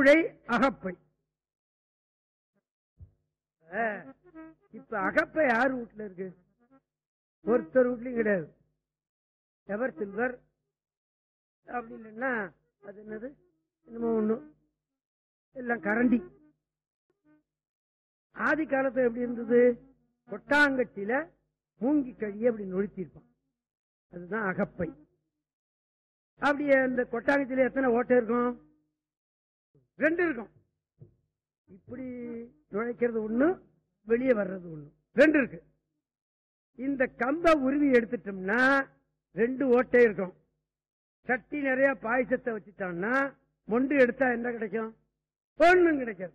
மூளை அகப்பை அஹ், இப்ப அகப்பை யார் வீட்டுல இருக்கு ஒருத்தர் வீட்லயும் கிடையாது எவர் சில்வர் அப்படி இல்லைன்னா அது என்னது என்னமோ ஒண்ணு எல்லாம் கரண்டி ஆதி காலத்துல எப்படி இருந்தது கொட்டாங்கட்டில மூங்கி கழிய அப்படி நொழுத்திருப்பான் அதுதான் அகப்பை அப்படியே அந்த கொட்டாங்கத்தில எத்தனை ஓட்டை இருக்கும் ரெண்டு இருக்கும் இப்படி நுழைக்கிறது ஒண்ணு வெளியே வர்றது ஒண்ணு ரெண்டு இருக்கு இந்த கம்ப உருவி எடுத்துட்டோம்னா ரெண்டு ஓட்டை இருக்கும் சட்டி நிறைய பாயசத்தை வச்சுட்டோம்னா மொண்டு எடுத்தா என்ன கிடைக்கும் ஒண்ணும் கிடைக்காது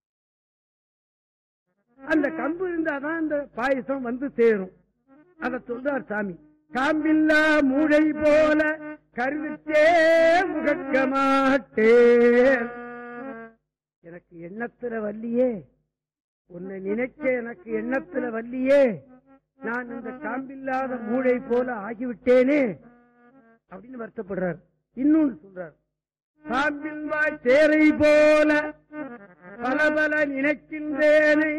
அந்த கம்பு இருந்தாதான் அந்த பாயசம் வந்து சேரும் அத சொல்றார் சாமி காம்பில்லா மூளை போல கருவித்தே முகக்க மாட்டேன் எனக்கு எண்ணத்துல வல்லியே உன்னை நினைக்க எனக்கு எண்ணத்துல வல்லியே நான் இந்த காம்பில்லாத மூளை போல ஆகிவிட்டேனே அப்படின்னு வருத்தப்படுறார் இன்னொன்னு சொல்றார் காம்பில் வாய் தேரை போல பல பல நினைக்கின்றேனே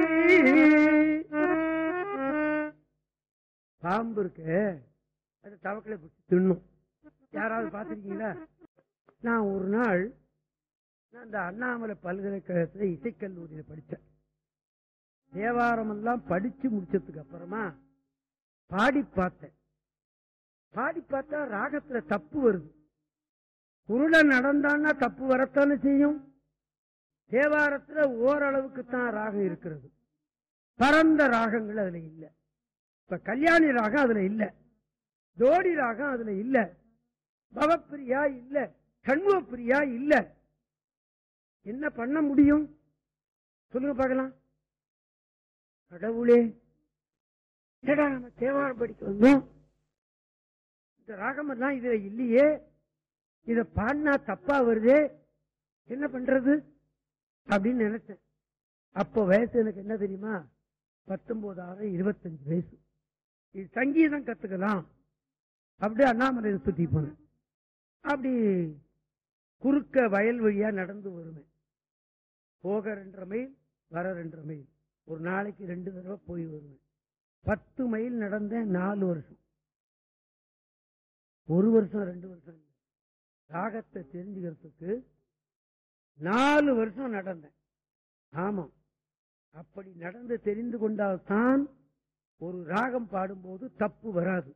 பாம்பு இருக்கு அது தவக்கலை பிடிச்சி தின்னும் யாராவது பார்த்திருக்கீங்களா நான் ஒரு நாள் நான் இந்த அண்ணாமலை பல்கலைக்கழகத்துல இசைக்கல்லூரியில படிச்சேன் தேவாரம் எல்லாம் படிச்சு முடிச்சதுக்கு அப்புறமா பாடி பார்த்தேன் பாடி பார்த்தா ராகத்துல தப்பு வருது குருட நடந்தான்னா தப்பு வரத்தானே செய்யும் தேவாரத்துல ஓரளவுக்கு தான் ராகம் இருக்கிறது பரந்த ராகங்கள் அதுல இல்ல இப்ப கல்யாணி ராகம் அதுல இல்ல தோடி ராகம் அதுல இல்ல பவப்பிரியா இல்ல கண்வப்பிரியா இல்ல என்ன பண்ண முடியும் சொல்லுங்க பார்க்கலாம் கடவுளே என்னடா நம்ம தேவாரம் படிக்க வந்தோம் இந்த ராகம் எல்லாம் இதுல இல்லையே இத பாடினா தப்பா வருதே என்ன பண்றது அப்படின்னு நினைச்சேன் அப்போ வயசு எனக்கு என்ன தெரியுமா பத்தொன்பதாவது இருபத்தஞ்சு வயசு இது சங்கீதம் கத்துக்கலாம் அப்படி அண்ணாமலை சுத்தி போனேன் அப்படி குறுக்க வயல் வழியா நடந்து வருவேன் போக ரெண்டரை மைல் வர ரெண்டரை மைல் ஒரு நாளைக்கு ரெண்டு தடவை போய் வருவேன் பத்து மைல் நடந்தேன் நாலு வருஷம் ஒரு வருஷம் ரெண்டு வருஷம் இல்ல. ராகத்தை தெரிஞ்சுக்கிறதுக்கு நாலு வருஷம் நடந்தேன் ஆமா அப்படி நடந்து தெரிந்து கொண்டால்தான் ஒரு ராகம் பாடும்போது தப்பு வராது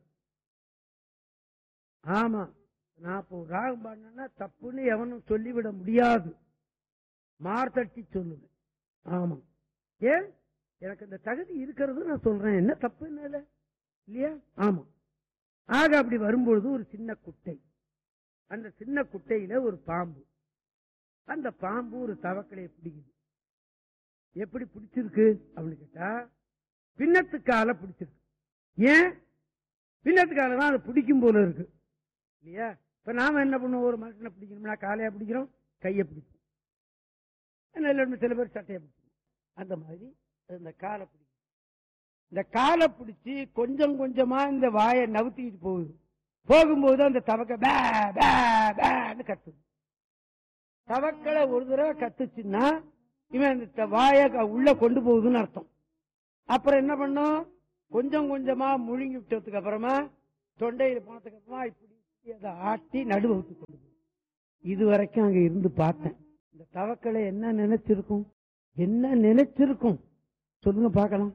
ஆமா நான் இப்போ ஒரு ராகம் பாடினேன்னா தப்புன்னு எவனும் சொல்லிவிட முடியாது மார்த்தட்டி சொல்லுவேன் ஆமா ஏன் எனக்கு இந்த தகுதி இருக்கிறது நான் சொல்றேன் என்ன தப்பு என்ன இல்ல? இல்லையா ஆமா ஆக அப்படி வரும்பொழுது ஒரு சின்ன குட்டை அந்த சின்ன குட்டையில ஒரு பாம்பு அந்த பாம்பு ஒரு தவக்கலையை பிடிக்குது எப்படி பிடிச்சிருக்கு அப்படின்னு கேட்டா பின்னத்துக்கால பிடிச்சிருக்கு ஏன் பின்னத்துக்கால தான் அது பிடிக்கும் போல இருக்கு இல்லையா இப்ப நாம என்ன பண்ணுவோம் ஒரு மனுஷனை பிடிக்கணும்னா காலையா பிடிக்கிறோம் கையை பிடிப்போம் என்ன இல்லைன்னு சில பேர் சட்டையை பிடிக்கும் அந்த மாதிரி அது இந்த காலை பிடிக்கும் இந்த காலை பிடிச்சி கொஞ்சம் கொஞ்சமா இந்த வாயை நவுத்திக்கிட்டு போகுது போகும்போது அந்த தவக்க பே பே பேன்னு கத்துது தவக்களை ஒரு தடவை கத்துச்சுன்னா இவன் இந்த த- வாயை க- உள்ள கொண்டு போகுதுன்னு அர்த்தம் அப்புறம் என்ன பண்ணும் கொஞ்சம் கொஞ்சமா முழுங்கி விட்டதுக்கு அப்புறமா தொண்டையில போனதுக்கு அப்புறமா இப்படி இப்படி அதை ஆட்டி நடுவகுத்து கொண்டு போகும் இது வரைக்கும் அங்க இருந்து பார்த்தேன் இந்த தவக்களை என்ன நினைச்சிருக்கும் என்ன நினைச்சிருக்கும் சொல்லுங்க பார்க்கலாம்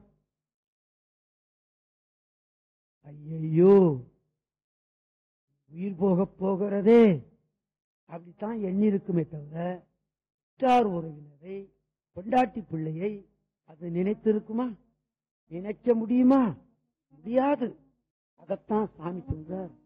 ஐயையோ உயிர் போக போகிறதே அப்படித்தான் எண்ணிருக்குமே தவிர உற்றார் உறவினரை கொண்டாட்டி பிள்ளையை அது நினைத்திருக்குமா நினைக்க முடியுமா முடியாது அதைத்தான் சாமி சொல்றார்